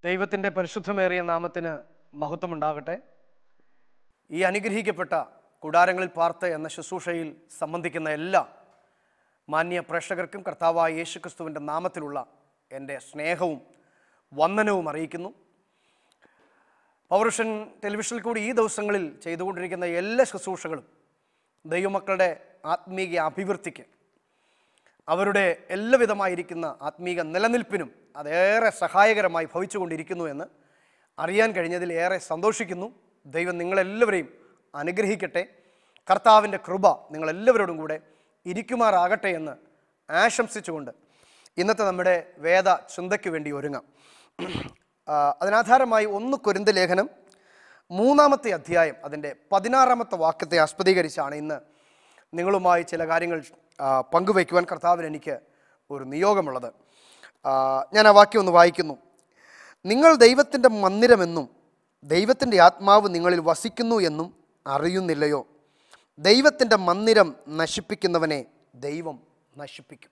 ദൈവത്തിൻ്റെ പരിശുദ്ധമേറിയ നാമത്തിന് മഹത്വമുണ്ടാകട്ടെ ഈ അനുഗ്രഹിക്കപ്പെട്ട കൂടാരങ്ങളിൽ പാർത്ത് എന്ന ശുശ്രൂഷയിൽ സംബന്ധിക്കുന്ന എല്ലാ മാന്യ പ്രേക്ഷകർക്കും കർത്താവായ യേശുക്രിസ്തുവിൻ്റെ നാമത്തിലുള്ള എൻ്റെ സ്നേഹവും വന്ദനവും അറിയിക്കുന്നു പൗരുഷൻ ടെലിവിഷനിൽ കൂടി ഈ ദിവസങ്ങളിൽ ചെയ്തുകൊണ്ടിരിക്കുന്ന എല്ലാ ശുശ്രൂഷകളും ദൈവമക്കളുടെ ആത്മീയ അഭിവൃദ്ധിക്ക് അവരുടെ എല്ലാവിധമായിരിക്കുന്ന ആത്മീക നിലനിൽപ്പിനും അതേറെ സഹായകരമായി ഭവിച്ചുകൊണ്ടിരിക്കുന്നു എന്ന് അറിയാൻ കഴിഞ്ഞതിൽ ഏറെ സന്തോഷിക്കുന്നു ദൈവം നിങ്ങളെല്ലാവരെയും അനുഗ്രഹിക്കട്ടെ കർത്താവിൻ്റെ കൃപ നിങ്ങളെല്ലാവരോടും കൂടെ ഇരിക്കുമാറാകട്ടെ എന്ന് ആശംസിച്ചുകൊണ്ട് ഇന്നത്തെ നമ്മുടെ വേദ ചിന്തയ്ക്ക് വേണ്ടി ഒരുങ്ങാം ആ, അതിനാധാരമായി ഒന്ന് കൊരിന്ത ലേഖനം മൂന്നാമത്തെ അധ്യായം അതിൻ്റെ പതിനാറാമത്തെ വാക്യത്തെ ആസ്പദീകരിച്ചാണ് ഇന്ന് നിങ്ങളുമായി ചില കാര്യങ്ങൾ ആ, പങ്കുവയ്ക്കുവാൻ കർത്താവിന് എനിക്ക് ഒരു നിയോഗമുള്ളത് ആ, ഞാൻ ആ വാക്യം ഒന്ന് വായിക്കുന്നു നിങ്ങൾ ദൈവത്തിൻ്റെ മന്ദിരമെന്നും ദൈവത്തിൻ്റെ ആത്മാവ് നിങ്ങളിൽ വസിക്കുന്നു എന്നും അറിയുന്നില്ലയോ ദൈവത്തിൻ്റെ മന്ദിരം നശിപ്പിക്കുന്നവനെ ദൈവം നശിപ്പിക്കും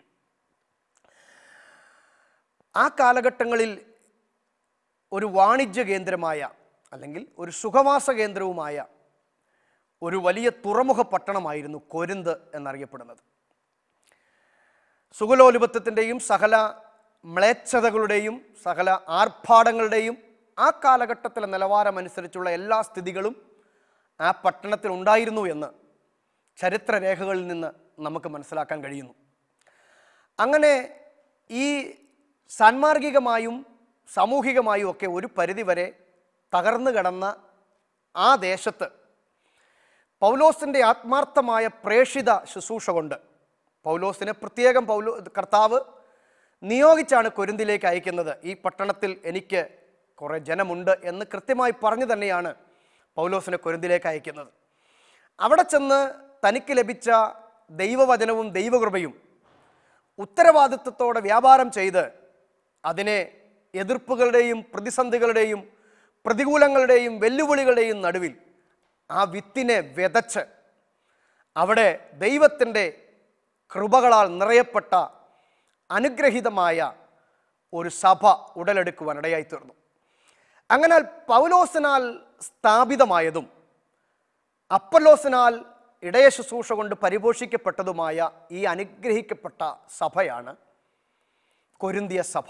ആ കാലഘട്ടങ്ങളിൽ ഒരു വാണിജ്യ കേന്ദ്രമായ അല്ലെങ്കിൽ ഒരു സുഖവാസ കേന്ദ്രവുമായ ഒരു വലിയ തുറമുഖ പട്ടണമായിരുന്നു കൊരിന്ത് എന്നറിയപ്പെടുന്നത് സുഖലോലുപത്വത്തിൻ്റെയും സകല മ്ലേച്ഛതകളുടെയും സകല ആർഭാടങ്ങളുടെയും ആ കാലഘട്ടത്തിലെ നിലവാരമനുസരിച്ചുള്ള എല്ലാ സ്ഥിതികളും ആ പട്ടണത്തിൽ ഉണ്ടായിരുന്നു എന്ന് ചരിത്രരേഖകളിൽ നിന്ന് നമുക്ക് മനസ്സിലാക്കാൻ കഴിയുന്നു അങ്ങനെ ഈ സാൻമാർഗികമായും സാമൂഹികമായും ഒക്കെ ഒരു പരിധിവരെ തകർന്നു കിടന്ന ആ ദേശത്ത് പൗലോസിൻ്റെ ആത്മാർത്ഥമായ പ്രേഷിത ശുശ്രൂഷ കൊണ്ട് പൗലോസിനെ പ്രത്യേകം പൗലോ കർത്താവ് നിയോഗിച്ചാണ് കൊരിന്തിലേക്ക് അയക്കുന്നത് ഈ പട്ടണത്തിൽ എനിക്ക് കുറേ ജനമുണ്ട് എന്ന് കൃത്യമായി പറഞ്ഞു തന്നെയാണ് പൗലോസിനെ കൊരിന്തിലേക്ക് അയക്കുന്നത് അവിടെ ചെന്ന് തനിക്ക് ലഭിച്ച ദൈവവചനവും ദൈവകൃപയും ഉത്തരവാദിത്വത്തോടെ വ്യാപാരം ചെയ്ത് അതിനെ എതിർപ്പുകളുടെയും പ്രതിസന്ധികളുടെയും പ്രതികൂലങ്ങളുടെയും വെല്ലുവിളികളുടെയും നടുവിൽ ആ വിത്തിനെ വിതച്ച് അവിടെ ദൈവത്തിൻ്റെ കൃപകളാൽ നിറയപ്പെട്ട അനുഗ്രഹീതമായ ഒരു സഭ ഉടലെടുക്കുവാൻ ഇടയായി തീർന്നു അങ്ങനെ പൗലോസിനാൽ സ്ഥാപിതമായതും അപ്പലോസിനാൽ ഇടയ ശുശ്രൂഷ കൊണ്ട് പരിപോഷിക്കപ്പെട്ടതുമായ ഈ അനുഗ്രഹിക്കപ്പെട്ട സഭയാണ് കൊരിന്തിയ സഭ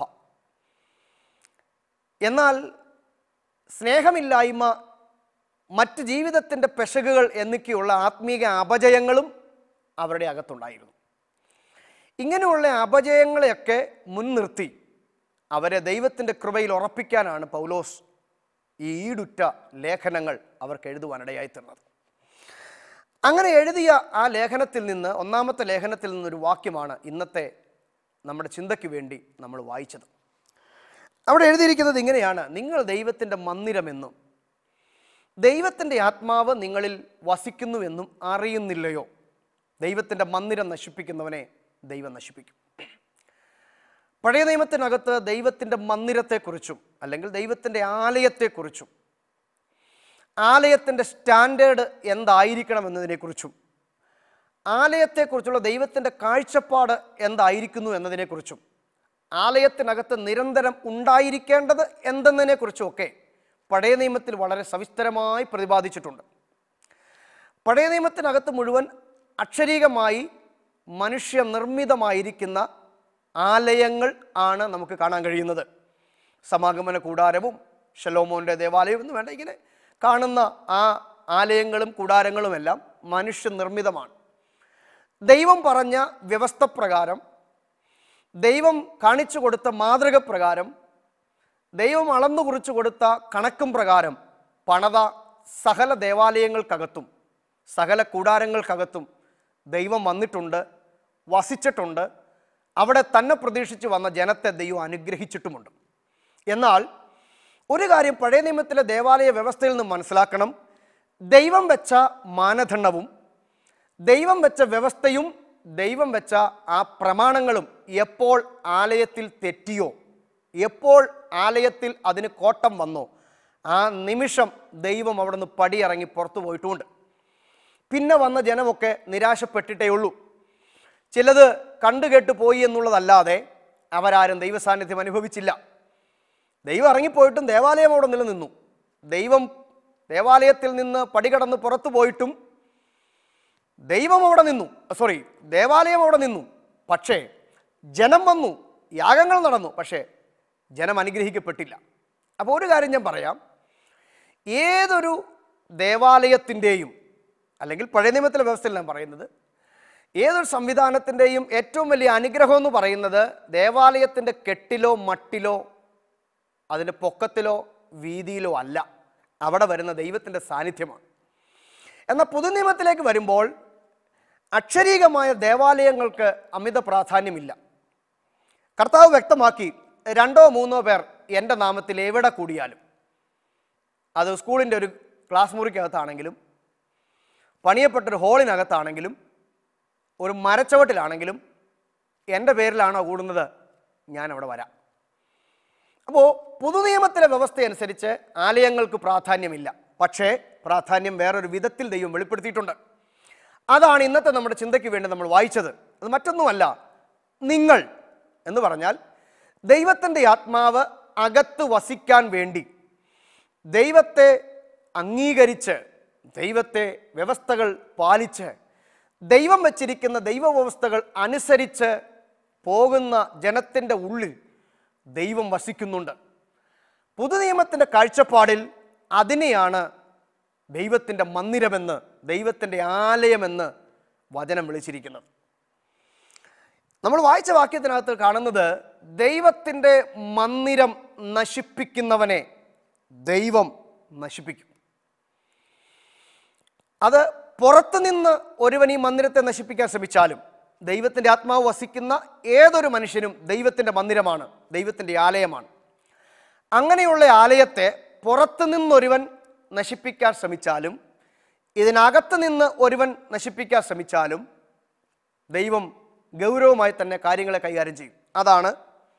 എന്നാൽ സ്നേഹമില്ലായ്മ മറ്റ് ജീവിതത്തിൻ്റെ പെശകുകൾ എന്നൊക്കെയുള്ള ആത്മീക അപജയങ്ങളും അവരുടെ അകത്തുണ്ടായിരുന്നു ഇങ്ങനെയുള്ള അപജയങ്ങളെയൊക്കെ മുൻനിർത്തി അവരെ ദൈവത്തിൻ്റെ കൃപയിൽ ഉറപ്പിക്കാനാണ് പൗലോസ് ഈ ഈടുറ്റ ലേഖനങ്ങൾ അവർക്ക് എഴുതുവാനിടയായി തീർന്നത് അങ്ങനെ എഴുതിയ ആ ലേഖനത്തിൽ നിന്ന് ഒന്നാമത്തെ ലേഖനത്തിൽ നിന്നൊരു വാക്യമാണ് ഇന്നത്തെ നമ്മുടെ ചിന്തയ്ക്ക് വേണ്ടി നമ്മൾ വായിച്ചത് അവിടെ എഴുതിയിരിക്കുന്നത് ഇങ്ങനെയാണ് നിങ്ങൾ ദൈവത്തിൻ്റെ മന്ദിരമെന്നും ദൈവത്തിൻ്റെ ആത്മാവ് നിങ്ങളിൽ വസിക്കുന്നുവെന്നും അറിയുന്നില്ലയോ ദൈവത്തിൻ്റെ മന്ദിരം നശിപ്പിക്കുന്നവനെ ദൈവം നശിപ്പിക്കും പഴയ നിയമത്തിനകത്ത് ദൈവത്തിൻ്റെ മന്ദിരത്തെക്കുറിച്ചും അല്ലെങ്കിൽ ദൈവത്തിൻ്റെ ആലയത്തെക്കുറിച്ചും ആലയത്തിൻ്റെ സ്റ്റാൻഡേർഡ് എന്തായിരിക്കണം എന്നതിനെക്കുറിച്ചും ആലയത്തെക്കുറിച്ചുള്ള ദൈവത്തിൻ്റെ കാഴ്ചപ്പാട് എന്തായിരിക്കുന്നു എന്നതിനെക്കുറിച്ചും ആലയത്തിനകത്ത് നിരന്തരം ഉണ്ടായിരിക്കേണ്ടത് എന്തെന്നതിനെക്കുറിച്ചും ഒക്കെ പഴയ നിയമത്തിൽ വളരെ സവിസ്തരമായി പ്രതിപാദിച്ചിട്ടുണ്ട് പഴയ നിയമത്തിനകത്ത് മുഴുവൻ അക്ഷരീകമായി മനുഷ്യനിർമ്മിതമായിരിക്കുന്ന ആലയങ്ങൾ ആണ് നമുക്ക് കാണാൻ കഴിയുന്നത് സമാഗമന കൂടാരവും ഷലോമോൻ്റെ ദേവാലയവും എന്ന് വേണ്ട ഇങ്ങനെ കാണുന്ന ആ ആലയങ്ങളും കൂടാരങ്ങളുമെല്ലാം മനുഷ്യനിർമ്മിതമാണ് ദൈവം പറഞ്ഞ വ്യവസ്ഥ പ്രകാരം ദൈവം കാണിച്ചു കൊടുത്ത മാതൃക പ്രകാരം ദൈവം അളന്നു കുറിച്ചു കൊടുത്ത കണക്കും പ്രകാരം പണത സകല ദേവാലയങ്ങൾക്കകത്തും സകല കൂടാരങ്ങൾക്കകത്തും ദൈവം വന്നിട്ടുണ്ട് വസിച്ചിട്ടുണ്ട് അവിടെ തന്നെ പ്രതീക്ഷിച്ച് വന്ന ജനത്തെ ദൈവം അനുഗ്രഹിച്ചിട്ടുമുണ്ട് എന്നാൽ ഒരു കാര്യം പഴയ നിയമത്തിലെ ദേവാലയ വ്യവസ്ഥയിൽ നിന്ന് മനസ്സിലാക്കണം ദൈവം വെച്ച മാനദണ്ഡവും ദൈവം വെച്ച വ്യവസ്ഥയും ദൈവം വെച്ച ആ പ്രമാണങ്ങളും എപ്പോൾ ആലയത്തിൽ തെറ്റിയോ എപ്പോൾ ആലയത്തിൽ അതിന് കോട്ടം വന്നോ ആ നിമിഷം ദൈവം അവിടെ നിന്ന് പടിയിറങ്ങി പുറത്തു പോയിട്ടുമുണ്ട് പിന്നെ വന്ന ജനമൊക്കെ നിരാശപ്പെട്ടിട്ടേ ഉള്ളൂ ചിലത് കണ്ടുകേട്ട് പോയി എന്നുള്ളതല്ലാതെ അവരാരും ദൈവസാന്നിധ്യം അനുഭവിച്ചില്ല ദൈവം ഇറങ്ങിപ്പോയിട്ടും ദേവാലയം അവിടെ നിലനിന്നു ദൈവം ദേവാലയത്തിൽ നിന്ന് പടികടന്ന് പുറത്തു പോയിട്ടും ദൈവം അവിടെ നിന്നു സോറി ദേവാലയം അവിടെ നിന്നു പക്ഷേ ജനം വന്നു യാഗങ്ങൾ നടന്നു പക്ഷേ ജനം അനുഗ്രഹിക്കപ്പെട്ടില്ല അപ്പോൾ ഒരു കാര്യം ഞാൻ പറയാം ഏതൊരു ദേവാലയത്തിൻ്റെയും അല്ലെങ്കിൽ പഴയ നിയമത്തിലെ വ്യവസ്ഥയിൽ ഞാൻ പറയുന്നത് ഏതൊരു സംവിധാനത്തിൻ്റെയും ഏറ്റവും വലിയ അനുഗ്രഹം എന്ന് പറയുന്നത് ദേവാലയത്തിൻ്റെ കെട്ടിലോ മട്ടിലോ അതിൻ്റെ പൊക്കത്തിലോ വീതിയിലോ അല്ല അവിടെ വരുന്ന ദൈവത്തിൻ്റെ സാന്നിധ്യമാണ് എന്നാൽ പുതുനിയമത്തിലേക്ക് വരുമ്പോൾ അക്ഷരീകമായ ദേവാലയങ്ങൾക്ക് അമിത പ്രാധാന്യമില്ല കർത്താവ് വ്യക്തമാക്കി രണ്ടോ മൂന്നോ പേർ എൻ്റെ നാമത്തിൽ എവിടെ കൂടിയാലും അത് സ്കൂളിൻ്റെ ഒരു ക്ലാസ് മുറിക്കകത്താണെങ്കിലും പണിയപ്പെട്ടൊരു ഹോളിനകത്താണെങ്കിലും ഒരു മരച്ചവട്ടിലാണെങ്കിലും എൻ്റെ പേരിലാണോ കൂടുന്നത് ഞാൻ അവിടെ വരാം അപ്പോൾ പുതുനിയമത്തിലെ വ്യവസ്ഥ അനുസരിച്ച് ആലയങ്ങൾക്ക് പ്രാധാന്യമില്ല പക്ഷേ പ്രാധാന്യം വേറൊരു വിധത്തിൽ ദൈവം വെളിപ്പെടുത്തിയിട്ടുണ്ട് അതാണ് ഇന്നത്തെ നമ്മുടെ ചിന്തയ്ക്ക് വേണ്ടി നമ്മൾ വായിച്ചത് അത് മറ്റൊന്നുമല്ല നിങ്ങൾ എന്ന് പറഞ്ഞാൽ ദൈവത്തിൻ്റെ ആത്മാവ് അകത്ത് വസിക്കാൻ വേണ്ടി ദൈവത്തെ അംഗീകരിച്ച് ദൈവത്തെ വ്യവസ്ഥകൾ പാലിച്ച് ദൈവം വച്ചിരിക്കുന്ന ദൈവവ്യവസ്ഥകൾ അനുസരിച്ച് പോകുന്ന ജനത്തിൻ്റെ ഉള്ളിൽ ദൈവം വസിക്കുന്നുണ്ട് പുതുനിയമത്തിൻ്റെ കാഴ്ചപ്പാടിൽ അതിനെയാണ് ദൈവത്തിൻ്റെ മന്ദിരമെന്ന് ദൈവത്തിൻ്റെ ആലയമെന്ന് വചനം വിളിച്ചിരിക്കുന്നത് നമ്മൾ വായിച്ച വാക്യത്തിനകത്ത് കാണുന്നത് ദൈവത്തിൻ്റെ മന്ദിരം നശിപ്പിക്കുന്നവനെ ദൈവം നശിപ്പിക്കും അത് പുറത്തുനിന്ന് ഒരുവൻ ഈ മന്ദിരത്തെ നശിപ്പിക്കാൻ ശ്രമിച്ചാലും ദൈവത്തിൻ്റെ ആത്മാവ് വസിക്കുന്ന ഏതൊരു മനുഷ്യനും ദൈവത്തിൻ്റെ മന്ദിരമാണ് ദൈവത്തിൻ്റെ ആലയമാണ് അങ്ങനെയുള്ള ആലയത്തെ പുറത്തു നിന്നൊരുവൻ നശിപ്പിക്കാൻ ശ്രമിച്ചാലും ഇതിനകത്ത് നിന്ന് ഒരുവൻ നശിപ്പിക്കാൻ ശ്രമിച്ചാലും ദൈവം ഗൗരവമായി തന്നെ കാര്യങ്ങളെ കൈകാര്യം ചെയ്യും അതാണ്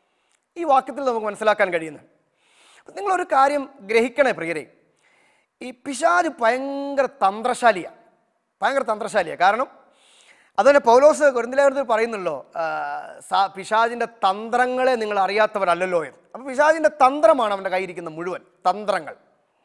ഈ വാക്യത്തിൽ നമുക്ക് മനസ്സിലാക്കാൻ കഴിയുന്നത് അപ്പം നിങ്ങളൊരു കാര്യം ഗ്രഹിക്കണേ പ്രിയരെ ഈ പിശാജ് ഭയങ്കര തന്ത്രശാലിയാണ് ഭയങ്കര തന്ത്രശാലിയാണ് കാരണം അതുതന്നെ പൗലോസ് കുരുന്തിലേഖനത്തിൽ പറയുന്നല്ലോ ആ, സാ- പിശാജിൻ്റെ തന്ത്രങ്ങളെ നിങ്ങൾ അറിയാത്തവരല്ലല്ലോ എന്ന് അപ്പോൾ പിശാജിൻ്റെ തന്ത്രമാണ് അവൻ്റെ കയ്യിരിക്കുന്ന മുഴുവൻ തന്ത്രങ്ങൾ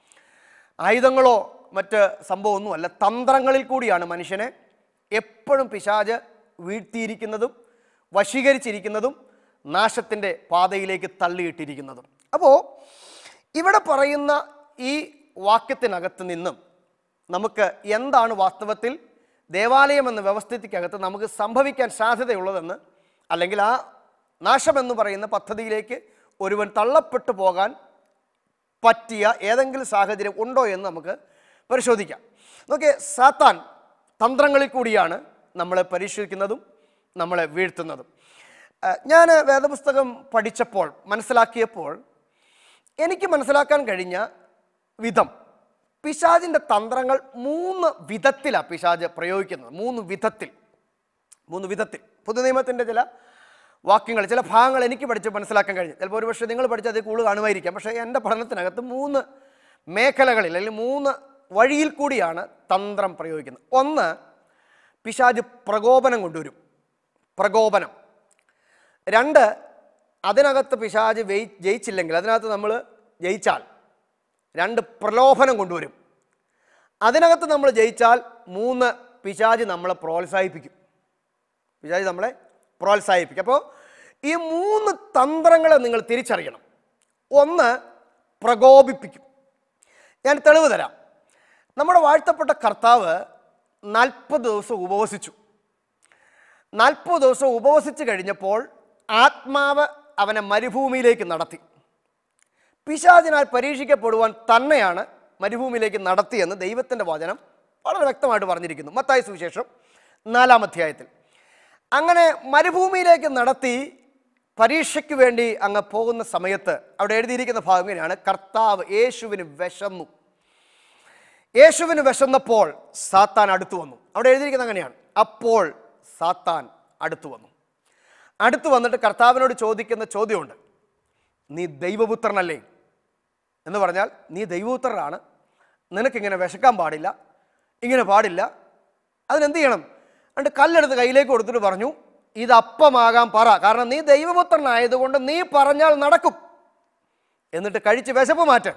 ആയുധങ്ങളോ മറ്റ് സംഭവമൊന്നുമല്ല തന്ത്രങ്ങളിൽ കൂടിയാണ് മനുഷ്യനെ എപ്പോഴും പിശാജ് വീഴ്ത്തിയിരിക്കുന്നതും വശീകരിച്ചിരിക്കുന്നതും നാശത്തിൻ്റെ പാതയിലേക്ക് തള്ളിയിട്ടിരിക്കുന്നതും അപ്പോൾ ഇവിടെ പറയുന്ന ഈ വാക്യത്തിനകത്ത് നിന്നും നമുക്ക് എന്താണ് വാസ്തവത്തിൽ ദേവാലയം എന്ന വ്യവസ്ഥിതിക്കകത്ത് നമുക്ക് സംഭവിക്കാൻ സാധ്യതയുള്ളതെന്ന് അല്ലെങ്കിൽ ആ നാശമെന്ന് പറയുന്ന പദ്ധതിയിലേക്ക് ഒരുവൻ തള്ളപ്പെട്ടു പോകാൻ പറ്റിയ ഏതെങ്കിലും സാഹചര്യം ഉണ്ടോ എന്ന് നമുക്ക് പരിശോധിക്കാം നോക്കിയേ സാത്താൻ തന്ത്രങ്ങളിൽ കൂടിയാണ് നമ്മളെ പരീക്ഷിക്കുന്നതും നമ്മളെ വീഴ്ത്തുന്നതും ഞാൻ വേദപുസ്തകം പഠിച്ചപ്പോൾ മനസ്സിലാക്കിയപ്പോൾ എനിക്ക് മനസ്സിലാക്കാൻ കഴിഞ്ഞ വിധം പിശാജിൻ്റെ തന്ത്രങ്ങൾ മൂന്ന് വിധത്തിലാണ് പിശാജ് പ്രയോഗിക്കുന്നത് മൂന്ന് വിധത്തിൽ മൂന്ന് വിധത്തിൽ പുതുനിയമത്തിൻ്റെ ചില വാക്യങ്ങൾ ചില ഭാഗങ്ങൾ എനിക്ക് പഠിച്ച് മനസ്സിലാക്കാൻ കഴിഞ്ഞു ചിലപ്പോൾ ഒരു പക്ഷേ നിങ്ങൾ പഠിച്ച് അതേ കൂടുതൽ കാണുമായിരിക്കാം പക്ഷേ എൻ്റെ പഠനത്തിനകത്ത് മൂന്ന് മേഖലകളിൽ അല്ലെങ്കിൽ മൂന്ന് വഴിയിൽ കൂടിയാണ് തന്ത്രം പ്രയോഗിക്കുന്നത് ഒന്ന് പിശാജ് പ്രകോപനം കൊണ്ടുവരും പ്രകോപനം രണ്ട് അതിനകത്ത് പിശാജ് വെയ് ജയിച്ചില്ലെങ്കിൽ അതിനകത്ത് നമ്മൾ ജയിച്ചാൽ രണ്ട് പ്രലോഭനം കൊണ്ടുവരും അതിനകത്ത് നമ്മൾ ജയിച്ചാൽ മൂന്ന് പിശാജ് നമ്മളെ പ്രോത്സാഹിപ്പിക്കും പിശാജ് നമ്മളെ പ്രോത്സാഹിപ്പിക്കും അപ്പോൾ ഈ മൂന്ന് തന്ത്രങ്ങളെ നിങ്ങൾ തിരിച്ചറിയണം ഒന്ന് പ്രകോപിപ്പിക്കും ഞാൻ തെളിവ് തരാം നമ്മുടെ വാഴ്ത്തപ്പെട്ട കർത്താവ് നാൽപ്പത് ദിവസം ഉപവസിച്ചു നാൽപ്പത് ദിവസം ഉപവസിച്ച് കഴിഞ്ഞപ്പോൾ ആത്മാവ് അവനെ മരുഭൂമിയിലേക്ക് നടത്തി പിശാചിനാൽ പരീക്ഷിക്കപ്പെടുവാൻ തന്നെയാണ് മരുഭൂമിയിലേക്ക് നടത്തിയെന്ന് ദൈവത്തിൻ്റെ വചനം വളരെ വ്യക്തമായിട്ട് പറഞ്ഞിരിക്കുന്നു മത്തായ സുവിശേഷം നാലാം അധ്യായത്തിൽ അങ്ങനെ മരുഭൂമിയിലേക്ക് നടത്തി പരീക്ഷയ്ക്ക് വേണ്ടി അങ്ങ് പോകുന്ന സമയത്ത് അവിടെ എഴുതിയിരിക്കുന്ന ഭാഗം ഇങ്ങനെയാണ് കർത്താവ് യേശുവിന് വിശന്നു യേശുവിന് വിശന്നപ്പോൾ സാത്താൻ അടുത്തു വന്നു അവിടെ എഴുതിയിരിക്കുന്നത് അങ്ങനെയാണ് അപ്പോൾ സാത്താൻ അടുത്തു വന്നു അടുത്തു വന്നിട്ട് കർത്താവിനോട് ചോദിക്കുന്ന ചോദ്യമുണ്ട് നീ ദൈവപുത്രനല്ലേ എന്ന് പറഞ്ഞാൽ നീ ദൈവപുത്രനാണ് നിനക്കിങ്ങനെ വിശക്കാൻ പാടില്ല ഇങ്ങനെ പാടില്ല അതിനെന്ത് ചെയ്യണം എന്നിട്ട് കല്ലെടുത്ത് കയ്യിലേക്ക് കൊടുത്തിട്ട് പറഞ്ഞു ഇത് അപ്പമാകാൻ പറ കാരണം നീ ദൈവപുത്രനായതുകൊണ്ട് നീ പറഞ്ഞാൽ നടക്കും എന്നിട്ട് കഴിച്ച് വിശപ്പ് മാറ്റ്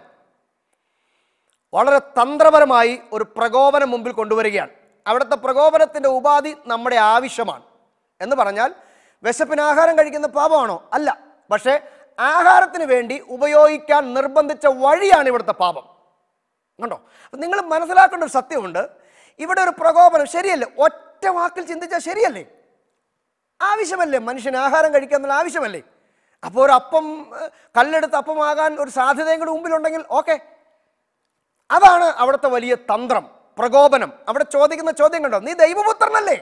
വളരെ തന്ത്രപരമായി ഒരു പ്രകോപനം മുമ്പിൽ കൊണ്ടുവരികയാണ് അവിടുത്തെ പ്രകോപനത്തിൻ്റെ ഉപാധി നമ്മുടെ ആവശ്യമാണ് എന്ന് പറഞ്ഞാൽ വിശപ്പിന് ആഹാരം കഴിക്കുന്ന പാപമാണോ അല്ല പക്ഷേ ആഹാരത്തിന് വേണ്ടി ഉപയോഗിക്കാൻ നിർബന്ധിച്ച വഴിയാണ് ഇവിടുത്തെ പാപം കണ്ടോ അപ്പം നിങ്ങൾ മനസ്സിലാക്കേണ്ട ഒരു സത്യമുണ്ട് ഇവിടെ ഒരു പ്രകോപനം ശരിയല്ലേ ഒറ്റ വാക്കിൽ ചിന്തിച്ചാൽ ശരിയല്ലേ ആവശ്യമല്ലേ മനുഷ്യന് ആഹാരം കഴിക്കുക എന്നുള്ള ആവശ്യമല്ലേ അപ്പോൾ ഒരു അപ്പം ഏഹ്, കല്ലെടുത്ത് അപ്പമാകാൻ ഒരു സാധ്യതയും കൂടി മുമ്പിലുണ്ടെങ്കിൽ ഓക്കെ അതാണ് അവിടുത്തെ വലിയ തന്ത്രം പ്രകോപനം അവിടെ ചോദിക്കുന്ന ചോദ്യം കണ്ടോ നീ ദൈവപുത്രനല്ലേ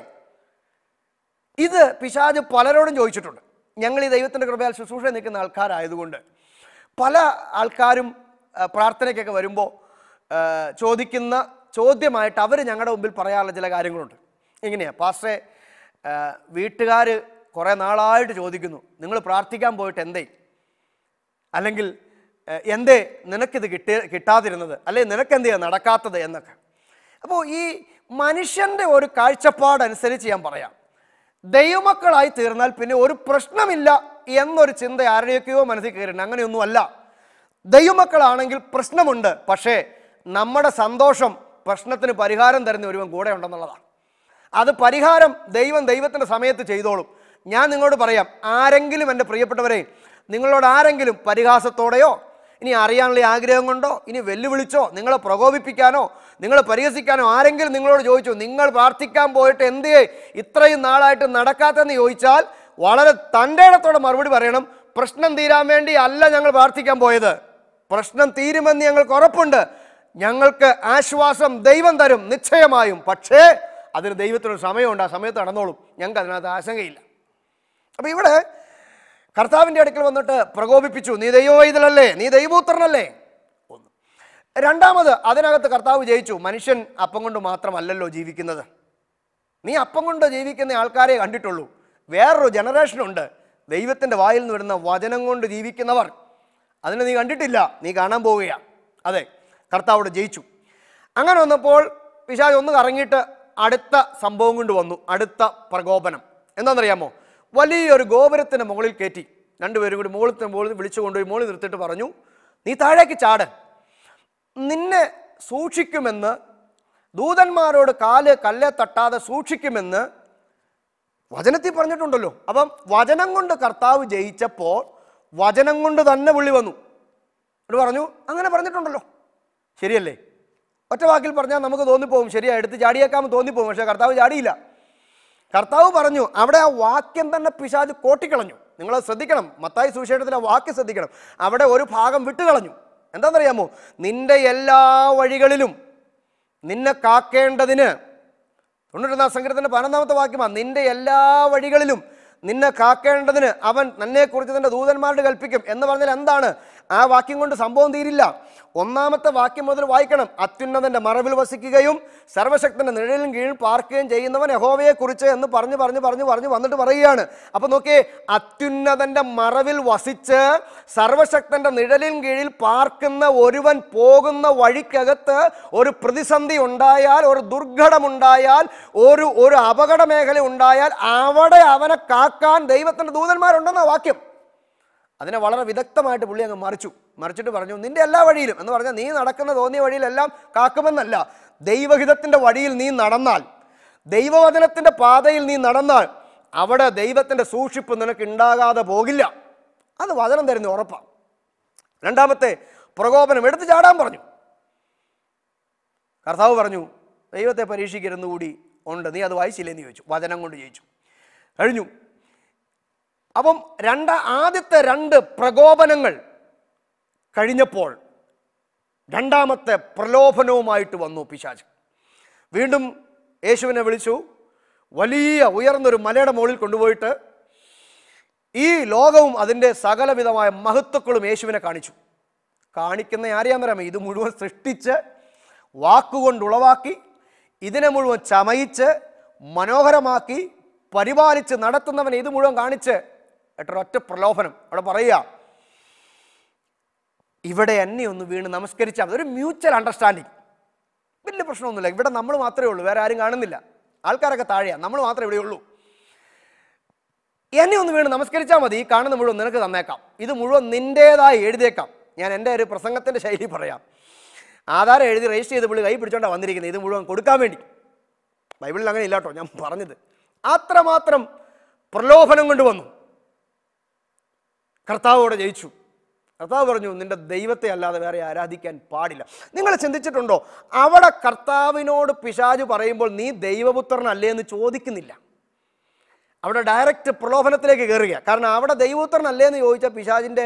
ഇത് പിശാജ് പലരോടും ചോദിച്ചിട്ടുണ്ട് ഞങ്ങൾ ഈ ദൈവത്തിൻ്റെ കൃപയാൽ ശുശ്രൂഷ നിൽക്കുന്ന ആൾക്കാരായതുകൊണ്ട് പല ആൾക്കാരും ആ, പ്രാർത്ഥനയ്ക്കൊക്കെ വരുമ്പോൾ ആ, ചോദിക്കുന്ന ചോദ്യമായിട്ട് അവർ ഞങ്ങളുടെ മുമ്പിൽ പറയാനുള്ള ചില കാര്യങ്ങളുണ്ട് ഇങ്ങനെയാ പാസ്റ്ററെ വീട്ടുകാർ കുറേ നാളായിട്ട് ചോദിക്കുന്നു നിങ്ങൾ പ്രാർത്ഥിക്കാൻ പോയിട്ട് എന്തേ അല്ലെങ്കിൽ ഏഹ്, എന്തേ നിനക്കിത് കിട്ടി കിട്ടാതിരുന്നത് അല്ലെങ്കിൽ നിനക്കെന്തേ നടക്കാത്തത് എന്നൊക്കെ അപ്പോൾ ഈ മനുഷ്യൻ്റെ ഒരു കാഴ്ചപ്പാടനുസരിച്ച് ഞാൻ പറയാം ദൈവമക്കളായി തീർന്നാൽ പിന്നെ ഒരു പ്രശ്നമില്ല എന്നൊരു ചിന്ത ആരുടെയൊക്കെയോ മനസ്സിൽ കയറിയിട്ടുണ്ട് അങ്ങനെയൊന്നുമല്ല ദൈവമക്കളാണെങ്കിൽ പ്രശ്നമുണ്ട് പക്ഷേ നമ്മുടെ സന്തോഷം പ്രശ്നത്തിന് പരിഹാരം തരുന്ന ഒരുവൻ കൂടെ ഉണ്ടെന്നുള്ളതാണ് അത് പരിഹാരം ദൈവം ദൈവത്തിൻ്റെ സമയത്ത് ചെയ്തോളും ഞാൻ നിങ്ങളോട് പറയാം ആരെങ്കിലും എൻ്റെ പ്രിയപ്പെട്ടവരെ നിങ്ങളോട് ആരെങ്കിലും പരിഹാസത്തോടെയോ ഇനി അറിയാനുള്ള ആഗ്രഹം കൊണ്ടോ ഇനി വെല്ലുവിളിച്ചോ നിങ്ങളെ പ്രകോപിപ്പിക്കാനോ നിങ്ങളെ പരിഹസിക്കാനോ ആരെങ്കിലും നിങ്ങളോട് ചോദിച്ചു നിങ്ങൾ പ്രാർത്ഥിക്കാൻ പോയിട്ട് എന്തേ ഇത്രയും നാളായിട്ട് നടക്കാത്തെന്ന് ചോദിച്ചാൽ വളരെ തൻ്റെ ഇടത്തോടെ മറുപടി പറയണം പ്രശ്നം തീരാൻ വേണ്ടി അല്ല ഞങ്ങൾ പ്രാർത്ഥിക്കാൻ പോയത് പ്രശ്നം തീരുമെന്ന് ഞങ്ങൾക്ക് ഉറപ്പുണ്ട് ഞങ്ങൾക്ക് ആശ്വാസം ദൈവം തരും നിശ്ചയമായും പക്ഷേ അതിന് ദൈവത്തിനൊരു സമയമുണ്ട് ആ സമയത്ത് നടന്നോളും ഞങ്ങൾക്ക് അതിനകത്ത് ആശങ്കയില്ല അപ്പോൾ ഇവിടെ കർത്താവിൻ്റെ അടുക്കൽ വന്നിട്ട് പ്രകോപിപ്പിച്ചു നീ ദൈവവൈതലല്ലേ നീ ദൈവപുത്രനല്ലേ ഒന്ന് രണ്ടാമത് അതിനകത്ത് കർത്താവ് ജയിച്ചു മനുഷ്യൻ അപ്പം കൊണ്ട് മാത്രമല്ലല്ലോ ജീവിക്കുന്നത് നീ അപ്പം കൊണ്ട് ജീവിക്കുന്ന ആൾക്കാരെ കണ്ടിട്ടുള്ളൂ വേറൊരു ജനറേഷനുണ്ട് ദൈവത്തിൻ്റെ വായിൽ നിന്ന് വരുന്ന വചനം കൊണ്ട് ജീവിക്കുന്നവർ അതിനെ നീ കണ്ടിട്ടില്ല നീ കാണാൻ പോവുകയാണ് അതെ കർത്താവോട് ജയിച്ചു അങ്ങനെ വന്നപ്പോൾ പിശാജ് ഒന്ന് കറങ്ങിയിട്ട് അടുത്ത സംഭവം കൊണ്ട് വന്നു അടുത്ത പ്രകോപനം എന്താണെന്നറിയാമോ വലിയൊരു ഗോപുരത്തിൻ്റെ മുകളിൽ കയറ്റി രണ്ടുപേരും കൂടി മുകളിൽ മുകളിൽ വിളിച്ചു കൊണ്ടുപോയി മുകളിൽ നിർത്തിയിട്ട് പറഞ്ഞു നീ താഴേക്ക് ചാട് നിന്നെ സൂക്ഷിക്കുമെന്ന് ദൂതന്മാരോട് കാല് കല്ലെ തട്ടാതെ സൂക്ഷിക്കുമെന്ന് വചനത്തിൽ പറഞ്ഞിട്ടുണ്ടല്ലോ അപ്പം വചനം കൊണ്ട് കർത്താവ് ജയിച്ചപ്പോൾ വചനം കൊണ്ട് തന്നെ പുള്ളി വന്നു എന്നിട്ട് പറഞ്ഞു അങ്ങനെ പറഞ്ഞിട്ടുണ്ടല്ലോ ശരിയല്ലേ ഒറ്റ വാക്കിൽ പറഞ്ഞാൽ നമുക്ക് തോന്നിപ്പോവും ശരിയാ എടുത്ത് ചാടിയേക്കാമെന്ന് തോന്നിപ്പോവും പക്ഷേ കർത്താവ് ചാടിയില്ല കർത്താവ് പറഞ്ഞു അവിടെ ആ വാക്യം തന്നെ പിശാജ് കോട്ടിക്കളഞ്ഞു നിങ്ങൾ ശ്രദ്ധിക്കണം മത്തായി സുവിശേഷത്തിലെ വാക്യം ശ്രദ്ധിക്കണം അവിടെ ഒരു ഭാഗം വിട്ടുകളഞ്ഞു എന്താണെന്നറിയാമോ നിന്റെ എല്ലാ വഴികളിലും നിന്നെ കാക്കേണ്ടതിന് തൊണ്ണൂറ്റൊന്നാം സങ്കീർത്തൻ്റെ പതിനൊന്നാമത്തെ വാക്യമാണ് നിന്റെ എല്ലാ വഴികളിലും നിന്നെ കാക്കേണ്ടതിന് അവൻ നിന്നെക്കുറിച്ച് തൻ്റെ ദൂതന്മാരോട് കൽപ്പിക്കും എന്ന് പറഞ്ഞാൽ എന്താണ് ആ വാക്യം കൊണ്ട് സംഭവം തീരില്ല ഒന്നാമത്തെ വാക്യം മുതൽ വായിക്കണം അത്യുന്നതൻ്റെ മറവിൽ വസിക്കുകയും സർവശക്തൻ്റെ നിഴലിൻ കീഴിൽ പാർക്കുകയും ചെയ്യുന്നവൻ യഹോവയെക്കുറിച്ച് എന്ന് പറഞ്ഞ് പറഞ്ഞ് പറഞ്ഞ് പറഞ്ഞ് വന്നിട്ട് പറയുകയാണ് അപ്പം നോക്കിയേ അത്യുന്നതൻ്റെ മറവിൽ വസിച്ച് സർവശക്തൻ്റെ നിഴലിൻ കീഴിൽ പാർക്കുന്ന ഒരുവൻ പോകുന്ന വഴിക്കകത്ത് ഒരു പ്രതിസന്ധി ഉണ്ടായാൽ ഒരു ദുർഘടമുണ്ടായാൽ ഒരു ഒരു അപകട മേഖല ഉണ്ടായാൽ അവിടെ അവനെ കാക്കാൻ ദൈവത്തിൻ്റെ ദൂതന്മാരുണ്ടെന്ന വാക്യം അതിനെ വളരെ വിദഗ്ധമായിട്ട് പുള്ളി അങ്ങ് മറിച്ചു മറിച്ചിട്ട് പറഞ്ഞു നിന്റെ എല്ലാ വഴിയിലും എന്ന് പറഞ്ഞാൽ നീ നടക്കുന്ന തോന്നിയ വഴിയിലെല്ലാം കാക്കുമെന്നല്ല ദൈവഹിതത്തിൻ്റെ വഴിയിൽ നീ നടന്നാൽ ദൈവവചനത്തിൻ്റെ പാതയിൽ നീ നടന്നാൽ അവിടെ ദൈവത്തിൻ്റെ സൂക്ഷിപ്പ് നിനക്ക് ഉണ്ടാകാതെ പോകില്ല അത് വചനം തരുന്ന ഉറപ്പാണ് രണ്ടാമത്തെ പ്രകോപനം എടുത്തു ചാടാൻ പറഞ്ഞു കർത്താവ് പറഞ്ഞു ദൈവത്തെ പരീക്ഷിക്കരുന്നുകൂടി ഉണ്ട് നീ അത് വായിച്ചില്ലെന്ന് ചോദിച്ചു വചനം കൊണ്ട് ജയിച്ചു കഴിഞ്ഞു അപ്പം രണ്ട് ആദ്യത്തെ രണ്ട് പ്രകോപനങ്ങൾ കഴിഞ്ഞപ്പോൾ രണ്ടാമത്തെ പ്രലോഭനവുമായിട്ട് വന്നു പിശാച് വീണ്ടും യേശുവിനെ വിളിച്ചു വലിയ ഉയർന്നൊരു മലയുടെ മുകളിൽ കൊണ്ടുപോയിട്ട് ഈ ലോകവും അതിൻ്റെ സകലവിധമായ മഹത്വക്കളും യേശുവിനെ കാണിച്ചു കാണിക്കുന്ന ആരെയാണെന്നറിയാമോ ഇത് മുഴുവൻ സൃഷ്ടിച്ച് വാക്കുകൊണ്ട് ഉളവാക്കി ഇതിനെ മുഴുവൻ ചമയിച്ച് മനോഹരമാക്കി പരിപാലിച്ച് നടത്തുന്നവനെ ഇത് മുഴുവൻ കാണിച്ച് ഒറ്റ പ്രലോഭനം അവിടെ പറയുക ഇവിടെ എന്നെ ഒന്ന് വീണ് നമസ്കരിച്ചാൽ മതി ഒരു മ്യൂച്വൽ അണ്ടർസ്റ്റാൻഡിങ് വലിയ പ്രശ്നമൊന്നുമില്ല ഇവിടെ നമ്മൾ മാത്രമേ ഉള്ളൂ വേറെ ആരും കാണുന്നില്ല ആൾക്കാരൊക്കെ താഴെയാണ് നമ്മൾ മാത്രമേ ഇവിടെ ഉള്ളൂ എന്നെ ഒന്ന് വീണ് നമസ്കരിച്ചാൽ മതി ഈ കാണുന്ന മുഴുവൻ നിനക്ക് തന്നേക്കാം ഇത് മുഴുവൻ നിൻ്റേതായി എഴുതിയേക്കാം ഞാൻ എൻ്റെ ഒരു പ്രസംഗത്തിൻ്റെ ശൈലി പറയാം ആധാരം എഴുതി രജിസ്റ്റർ ചെയ്ത് പുള്ളി കൈ പിടിച്ചോണ്ടാണ് വന്നിരിക്കുന്നത് ഇത് മുഴുവൻ കൊടുക്കാൻ വേണ്ടി ബൈബിളിൽ അങ്ങനെ ഇല്ല കേട്ടോ ഞാൻ പറഞ്ഞത് അത്രമാത്രം പ്രലോഭനം കൊണ്ട് വന്നു കർത്താവോടെ ജയിച്ചു കർത്താവ് പറഞ്ഞു നിന്റെ ദൈവത്തെ അല്ലാതെ വേറെ ആരാധിക്കാൻ പാടില്ല നിങ്ങൾ ചിന്തിച്ചിട്ടുണ്ടോ അവിടെ കർത്താവിനോട് പിശാജ് പറയുമ്പോൾ നീ ദൈവപുത്രനല്ലേ എന്ന് ചോദിക്കുന്നില്ല അവിടെ ഡയറക്റ്റ് പ്രലോഭനത്തിലേക്ക് കയറുക കാരണം അവിടെ ദൈവപുത്രനല്ലേ എന്ന് ചോദിച്ചാൽ പിശാജിൻ്റെ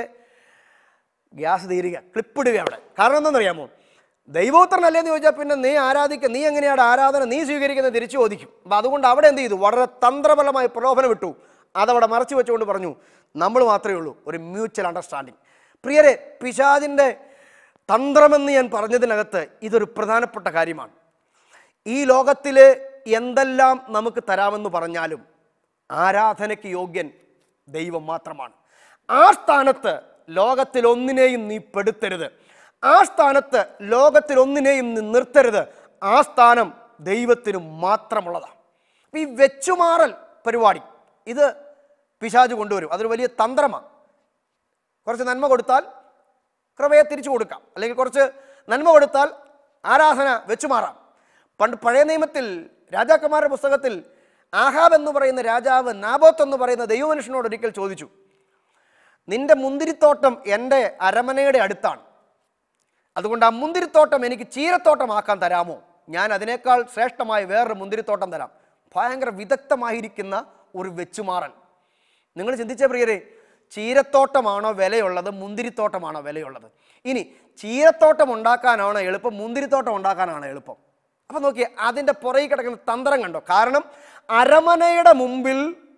ഗ്യാസ് തീരുക ക്ലിപ്പിടുക അവിടെ കാരണം എന്താണെന്നറിയാമോ ദൈവോത്തരനല്ലേ എന്ന് ചോദിച്ചാൽ പിന്നെ നീ ആരാധിക്കുക നീ എങ്ങനെയാണ് ആരാധന നീ സ്വീകരിക്കുന്നത് തിരിച്ചു ചോദിക്കും അപ്പം അതുകൊണ്ട് അവിടെ എന്ത് ചെയ്തു വളരെ തന്ത്രപരമായി പ്രലോഭനം വിട്ടു അതവിടെ മറച്ചു വെച്ചുകൊണ്ട് പറഞ്ഞു നമ്മൾ മാത്രമേ ഉള്ളൂ ഒരു മ്യൂച്വൽ അണ്ടർസ്റ്റാൻഡിങ് പ്രിയരെ പിശാജിൻ്റെ തന്ത്രമെന്ന് ഞാൻ പറഞ്ഞതിനകത്ത് ഇതൊരു പ്രധാനപ്പെട്ട കാര്യമാണ് ഈ ലോകത്തിൽ എന്തെല്ലാം നമുക്ക് തരാമെന്ന് പറഞ്ഞാലും ആരാധനയ്ക്ക് യോഗ്യൻ ദൈവം മാത്രമാണ് ആ സ്ഥാനത്ത് ലോകത്തിൽ ഒന്നിനെയും നീ പെടുത്തരുത് ആ സ്ഥാനത്ത് ലോകത്തിൽ ഒന്നിനെയും നീ നിർത്തരുത് ആ സ്ഥാനം ദൈവത്തിന് മാത്രമുള്ളതാണ് അപ്പം ഈ വെച്ചുമാറൽ പരിപാടി ഇത് പിശാജ് കൊണ്ടുവരും അതൊരു വലിയ തന്ത്രമാണ് കുറച്ച് നന്മ കൊടുത്താൽ കൃപയെ തിരിച്ചു കൊടുക്കാം അല്ലെങ്കിൽ കുറച്ച് നന്മ കൊടുത്താൽ ആരാധന വെച്ചു മാറാം പണ്ട് പഴയ നിയമത്തിൽ രാജാക്കന്മാരുടെ പുസ്തകത്തിൽ ആഹാബ് എന്ന് പറയുന്ന രാജാവ് നാബോത്ത് എന്ന് പറയുന്ന ദൈവമനുഷ്യനോട് ഒരിക്കൽ ചോദിച്ചു നിന്റെ മുന്തിരിത്തോട്ടം എൻ്റെ അരമനയുടെ അടുത്താണ് അതുകൊണ്ട് ആ മുന്തിരിത്തോട്ടം എനിക്ക് ചീരത്തോട്ടമാക്കാൻ തരാമോ ഞാൻ അതിനേക്കാൾ ശ്രേഷ്ഠമായ വേറൊരു മുന്തിരിത്തോട്ടം തരാം ഭയങ്കര വിദഗ്ധമായിരിക്കുന്ന ഒരു വെച്ചുമാറൽ നിങ്ങൾ ചിന്തിച്ച പ്രിയരെ ചീരത്തോട്ടമാണോ വിലയുള്ളത് മുന്തിരിത്തോട്ടമാണോ വിലയുള്ളത് ഇനി ചീരത്തോട്ടം ഉണ്ടാക്കാനാണോ എളുപ്പം മുന്തിരിത്തോട്ടം ഉണ്ടാക്കാനാണോ എളുപ്പം അപ്പം നോക്കിയേ അതിൻ്റെ പുറകിൽ കിടക്കുന്ന തന്ത്രം കണ്ടോ കാരണം അരമനയുടെ മുമ്പിൽ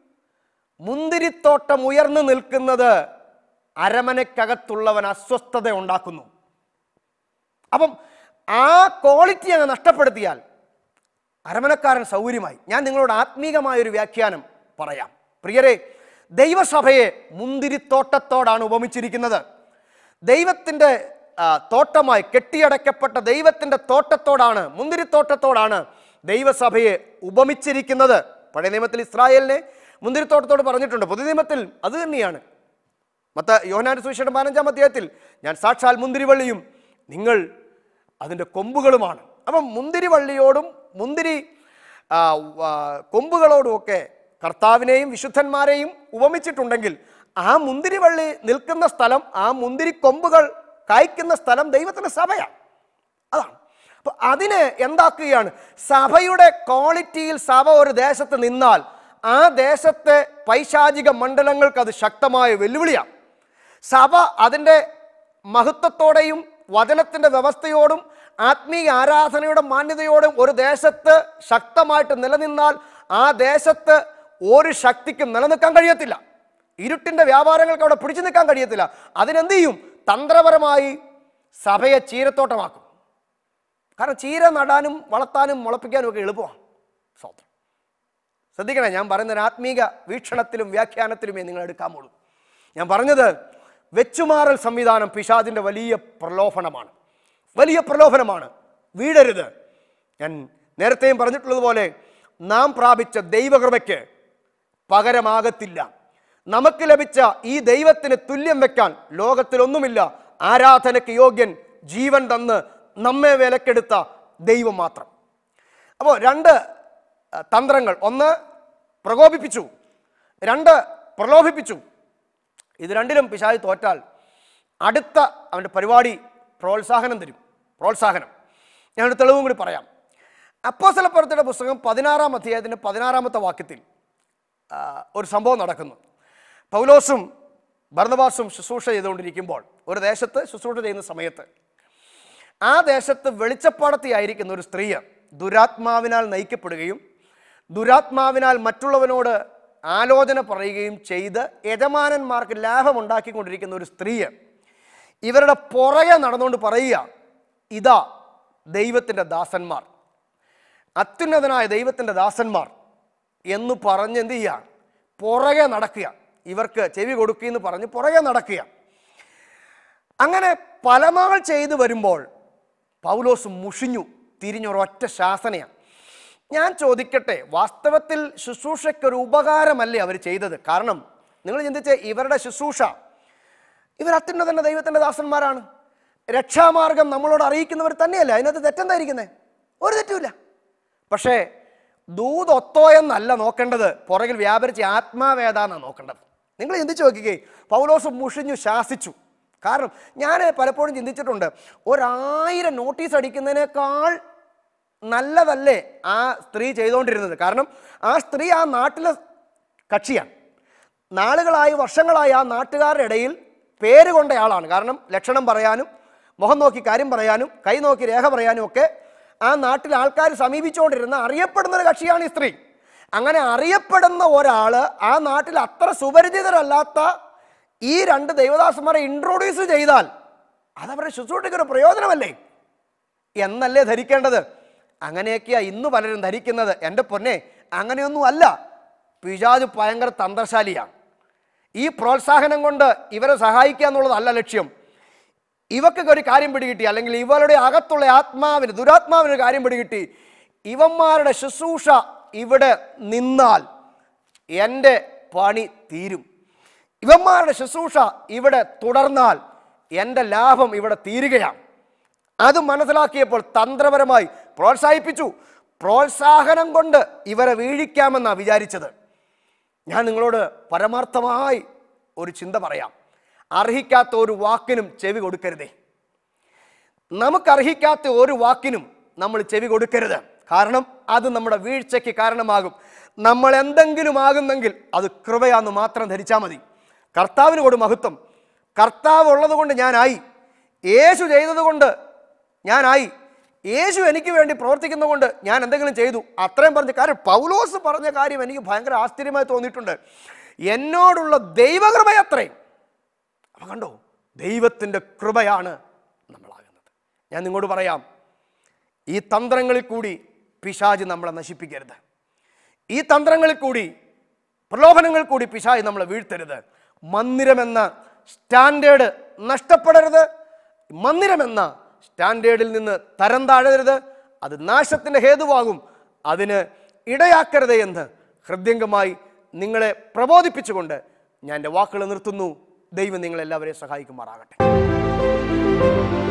മുന്തിരിത്തോട്ടം ഉയർന്നു നിൽക്കുന്നത് അരമനയ്ക്കകത്തുള്ളവൻ അസ്വസ്ഥത ഉണ്ടാക്കുന്നു അപ്പം ആ ക്വാളിറ്റി അങ്ങ് നഷ്ടപ്പെടുത്തിയാൽ അരമനക്കാരൻ സൗകര്യമായി ഞാൻ നിങ്ങളോട് ആത്മീകമായ ഒരു വ്യാഖ്യാനം പറയാം പ്രിയരെ ദൈവസഭയെ മുന്തിരിത്തോട്ടത്തോടാണ് ഉപമിച്ചിരിക്കുന്നത് ദൈവത്തിൻ്റെ ആ, തോട്ടമായി കെട്ടിയടക്കപ്പെട്ട ദൈവത്തിൻ്റെ തോട്ടത്തോടാണ് മുന്തിരിത്തോട്ടത്തോടാണ് ദൈവസഭയെ ഉപമിച്ചിരിക്കുന്നത് പഴയ നിയമത്തിൽ ഇസ്രായേലിനെ മുന്തിരിത്തോട്ടത്തോട് പറഞ്ഞിട്ടുണ്ട് പുതിയ നിയമത്തിൽ അത് തന്നെയാണ് മത്ത യോഹനാൻ സുവിശേഷം പതിനഞ്ചാം അധ്യായത്തിൽ ഞാൻ സാക്ഷാൽ മുന്തിരിവള്ളിയും നിങ്ങൾ അതിൻ്റെ കൊമ്പുകളുമാണ് അപ്പം മുന്തിരിവള്ളിയോടും മുന്തിരി ആ, ആ, കൊമ്പുകളോടുമൊക്കെ കർത്താവിനെയും വിശുദ്ധന്മാരെയും ഉപമിച്ചിട്ടുണ്ടെങ്കിൽ ആ മുന്തിരിവള്ളി നിൽക്കുന്ന സ്ഥലം ആ മുന്തിരി കൊമ്പുകൾ കായ്ക്കുന്ന സ്ഥലം ദൈവത്തിൻ്റെ സഭയാണ് അതാണ് അപ്പൊ അതിനെ എന്താക്കുകയാണ് സഭയുടെ ക്വാളിറ്റിയിൽ സഭ ഒരു ദേശത്ത് നിന്നാൽ ആ ദേശത്തെ പൈശാചിക മണ്ഡലങ്ങൾക്ക് അത് ശക്തമായ വെല്ലുവിളിയാണ് സഭ അതിൻ്റെ മഹത്വത്തോടെയും വചനത്തിൻ്റെ വ്യവസ്ഥയോടും ആത്മീയ ആരാധനയുടെ മാന്യതയോടും ഒരു ദേശത്ത് ശക്തമായിട്ട് നിലനിന്നാൽ ആ ദേശത്ത് ഒരു ശക്തിക്കും നിലനിൽക്കാൻ കഴിയത്തില്ല ഇരുട്ടിൻ്റെ വ്യാപാരങ്ങൾക്ക് അവിടെ പിടിച്ചു നിൽക്കാൻ കഴിയത്തില്ല അതിനെന്ത് ചെയ്യും തന്ത്രപരമായി സഭയെ ചീരത്തോട്ടമാക്കും കാരണം ചീര നടാനും വളർത്താനും മുളപ്പിക്കാനും ഒക്കെ എളുപ്പമാണ് സ്വന്തം ശ്രദ്ധിക്കണേ ഞാൻ പറയുന്ന ഒരു ആത്മീക വീക്ഷണത്തിലും വ്യാഖ്യാനത്തിലുമേ നിങ്ങൾ എടുക്കാമുള്ളൂ ഞാൻ പറഞ്ഞത് വെച്ചുമാറൽ സംവിധാനം പിശാദിൻ്റെ വലിയ പ്രലോഭനമാണ് വലിയ പ്രലോഭനമാണ് വീടരുത് ഞാൻ നേരത്തെയും പറഞ്ഞിട്ടുള്ളതുപോലെ നാം പ്രാപിച്ച ദൈവകൃപയ്ക്ക് പകരമാകത്തില്ല നമുക്ക് ലഭിച്ച ഈ ദൈവത്തിന് തുല്യം വെക്കാൻ ലോകത്തിലൊന്നുമില്ല ആരാധനയ്ക്ക് യോഗ്യൻ ജീവൻ തന്ന് നമ്മെ വിലക്കെടുത്ത ദൈവം മാത്രം അപ്പോൾ രണ്ട് അഹ്, തന്ത്രങ്ങൾ ഒന്ന് പ്രകോപിപ്പിച്ചു രണ്ട് പ്രലോഭിപ്പിച്ചു ഇത് രണ്ടിലും പിശാചി തോറ്റാൽ അടുത്ത അവൻ്റെ പരിപാടി പ്രോത്സാഹനം തരും പ്രോത്സാഹനം ഞാനൊരു തെളിവും കൂടി പറയാം അപ്പോസലപ്പുറത്തിൻ്റെ പുസ്തകം പതിനാറാം അധ്യായത്തിൻ്റെ പതിനാറാമത്തെ വാക്യത്തിൽ ആ, ഒരു സംഭവം നടക്കുന്നു പൗലോസും ഭർണബാസും ശുശ്രൂഷ ചെയ്തുകൊണ്ടിരിക്കുമ്പോൾ ഒരു ദേശത്ത് ശുശ്രൂഷ ചെയ്യുന്ന സമയത്ത് ആ ദേശത്ത് വെളിച്ചപ്പാടത്തിയായിരിക്കുന്ന ഒരു സ്ത്രീ ദുരാത്മാവിനാൽ നയിക്കപ്പെടുകയും ദുരാത്മാവിനാൽ മറ്റുള്ളവനോട് ആലോചന പറയുകയും ചെയ്ത് യജമാനന്മാർക്ക് ലാഭമുണ്ടാക്കിക്കൊണ്ടിരിക്കുന്ന ഒരു സ്ത്രീ ഇവരുടെ പുറകെ നടന്നുകൊണ്ട് പറയുക ഇതാ ദൈവത്തിൻ്റെ ദാസന്മാർ അത്യുന്നതനായ ദൈവത്തിൻ്റെ ദാസന്മാർ എന്ന് പറഞ്ഞ് എന്ത് ചെയ്യുക പുറകെ നടക്കുക ഇവർക്ക് ചെവി കൊടുക്കുക എന്ന് പറഞ്ഞ് പുറകെ നടക്കുക അങ്ങനെ പലനാൾ ചെയ്തു വരുമ്പോൾ പൗലോസ് മുഷിഞ്ഞു തിരിഞ്ഞൊരൊറ്റ ശാസനയാണ് ഞാൻ ചോദിക്കട്ടെ വാസ്തവത്തിൽ ശുശ്രൂഷയ്ക്കൊരു ഉപകാരമല്ലേ അവർ ചെയ്തത് കാരണം നിങ്ങൾ ചിന്തിച്ച് ഇവരുടെ ശുശ്രൂഷ ഇവർ അത്യുന്നതന്റെ ദൈവത്തിന്റെ ദാസന്മാരാണ് രക്ഷാമാർഗം നമ്മളോട് അറിയിക്കുന്നവർ തന്നെയല്ല അതിനകത്ത് തെറ്റെന്തായിരിക്കുന്നത് ഒരു തെറ്റുമില്ല പക്ഷേ ദൂത് ഒത്തോ എന്നല്ല നോക്കേണ്ടത് പുറകിൽ വ്യാപരിച്ച ആത്മാവേദ എന്നാണ് നോക്കേണ്ടത് നിങ്ങൾ ചിന്തിച്ചു നോക്കിക്കേ പൗലോസ് മുഷിഞ്ഞു ശാസിച്ചു കാരണം ഞാൻ പലപ്പോഴും ചിന്തിച്ചിട്ടുണ്ട് ഒരായിരം നോട്ടീസ് അടിക്കുന്നതിനേക്കാൾ നല്ലതല്ലേ ആ സ്ത്രീ ചെയ്തുകൊണ്ടിരുന്നത് കാരണം ആ സ്ത്രീ ആ നാട്ടിലെ കക്ഷിയാണ് നാളുകളായി വർഷങ്ങളായി ആ നാട്ടുകാരുടെ ഇടയിൽ പേര് കൊണ്ടയാളാണ് കാരണം ലക്ഷണം പറയാനും മുഖം നോക്കി കാര്യം പറയാനും കൈ നോക്കി രേഖ പറയാനും ഒക്കെ ആ നാട്ടിൽ ആൾക്കാർ സമീപിച്ചുകൊണ്ടിരുന്ന അറിയപ്പെടുന്ന ഒരു കക്ഷിയാണ് ഈ സ്ത്രീ അങ്ങനെ അറിയപ്പെടുന്ന ഒരാൾ ആ നാട്ടിൽ അത്ര സുപരിചിതരല്ലാത്ത ഈ രണ്ട് ദൈവദാസന്മാരെ ഇൻട്രൊഡ്യൂസ് ചെയ്താൽ അതവരുടെ ശുശ്രൂഷയ്ക്ക് ഒരു പ്രയോജനമല്ലേ എന്നല്ലേ ധരിക്കേണ്ടത് അങ്ങനെയൊക്കെയാ ഇന്ന് പലരും ധരിക്കുന്നത് എൻ്റെ പൊന്നെ അങ്ങനെയൊന്നും അല്ല പിശാജ് ഭയങ്കര തന്ത്രശാലിയാണ് ഈ പ്രോത്സാഹനം കൊണ്ട് ഇവരെ സഹായിക്കുക എന്നുള്ളതല്ല ലക്ഷ്യം ഇവക്കൊക്കെ ഒരു കാര്യം പിടികിട്ടി അല്ലെങ്കിൽ ഇവരുടെ അകത്തുള്ള ആത്മാവിന് ദുരാത്മാവിന് ഒരു കാര്യം പിടികിട്ടി ഇവന്മാരുടെ ശുശ്രൂഷ ഇവിടെ നിന്നാൽ എൻ്റെ പണി തീരും ഇവന്മാരുടെ ശുശ്രൂഷ ഇവിടെ തുടർന്നാൽ എൻ്റെ ലാഭം ഇവിടെ തീരുകയാണ് അത് മനസ്സിലാക്കിയപ്പോൾ തന്ത്രപരമായി പ്രോത്സാഹിപ്പിച്ചു പ്രോത്സാഹനം കൊണ്ട് ഇവരെ വീഴിക്കാമെന്നാണ് വിചാരിച്ചത് ഞാൻ നിങ്ങളോട് പരമാർത്ഥമായി ഒരു ചിന്ത പറയാം അർഹിക്കാത്ത ഒരു വാക്കിനും ചെവി കൊടുക്കരുതേ നമുക്കർഹിക്കാത്ത ഒരു വാക്കിനും നമ്മൾ ചെവി കൊടുക്കരുത് കാരണം അത് നമ്മുടെ വീഴ്ചയ്ക്ക് കാരണമാകും നമ്മൾ എന്തെങ്കിലും ആകുന്നെങ്കിൽ അത് കൃപയാന്ന് മാത്രം ധരിച്ചാൽ മതി കർത്താവിന് കൊടു മഹത്വം കർത്താവ് ഉള്ളത് കൊണ്ട് ഞാനായി യേശു ചെയ്തതുകൊണ്ട് ഞാനായി യേശു എനിക്ക് വേണ്ടി പ്രവർത്തിക്കുന്നതുകൊണ്ട് ഞാൻ എന്തെങ്കിലും ചെയ്തു അത്രയും പറഞ്ഞ കാര്യം പൗലോസ് പറഞ്ഞ കാര്യം എനിക്ക് ഭയങ്കര ആശ്ചര്യമായി തോന്നിയിട്ടുണ്ട് എന്നോടുള്ള ദൈവകൃപ അത്രയും അപ്പം കണ്ടോ ദൈവത്തിൻ്റെ കൃപയാണ് നമ്മളാകുന്നത് ഞാൻ നിങ്ങളോട് പറയാം ഈ തന്ത്രങ്ങളിൽ കൂടി പിശാജ് നമ്മളെ നശിപ്പിക്കരുത് ഈ തന്ത്രങ്ങളിൽ കൂടി പ്രലോഭനങ്ങളിൽ കൂടി പിശാജ് നമ്മളെ വീഴ്ത്തരുത് മന്ദിരമെന്ന സ്റ്റാൻഡേർഡ് നഷ്ടപ്പെടരുത് മന്ദിരമെന്ന സ്റ്റാൻഡേർഡിൽ നിന്ന് തരം താഴരുത് അത് നാശത്തിൻ്റെ ഹേതുവാകും അതിന് ഇടയാക്കരുത് എന്ന് ഹൃദ്യംഗമായി നിങ്ങളെ പ്രബോധിപ്പിച്ചുകൊണ്ട് ഞാൻ എൻ്റെ വാക്കുകൾ നിർത്തുന്നു ദൈവം നിങ്ങളെല്ലാവരെയും സഹായിക്കുമാറാകട്ടെ